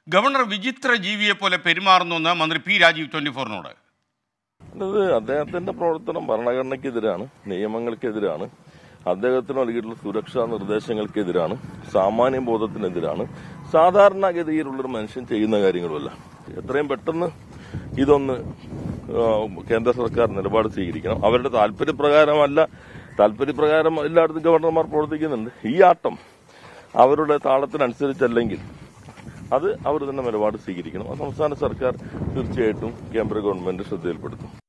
governor വിചിത്ര ജീവിയെ പോലെ പെരുമാറുന്നുവെന്ന് മന്ത്രി പി രാജീവ് ട്വന്റി ഫോറിനോട് അത് അദ്ദേഹത്തിന്റെ പ്രവർത്തനം ഭരണഘടനയ്ക്കെതിരാണ് നിയമങ്ങൾക്കെതിരാണ് അദ്ദേഹത്തിന് നൽകിയിട്ടുള്ള സുരക്ഷാ നിർദ്ദേശങ്ങൾക്കെതിരാണ് സാമാന്യ ബോധത്തിനെതിരാണ് സാധാരണഗതിയിലുള്ളൊരു മനുഷ്യൻ ചെയ്യുന്ന കാര്യങ്ങളുമല്ല എത്രയും പെട്ടെന്ന് ഇതൊന്ന് ആ, കേന്ദ്ര സർക്കാർ നിലപാട് സ്വീകരിക്കണം അവരുടെ താല്പര്യപ്രകാരമല്ല താല്പര്യപ്രകാരം എല്ലായിടത്തും ഗവർണർമാർ പ്രവർത്തിക്കുന്നുണ്ട് ഈ ആട്ടം അവരുടെ താളത്തിനനുസരിച്ചല്ലെങ്കിൽ അത് അവർ തന്നെ നിലപാട് സ്വീകരിക്കണം അത് സംസ്ഥാന സർക്കാർ തീർച്ചയായിട്ടും കേന്ദ്ര ഗവൺമെന്റ് ശ്രദ്ധയിൽപ്പെടുത്തും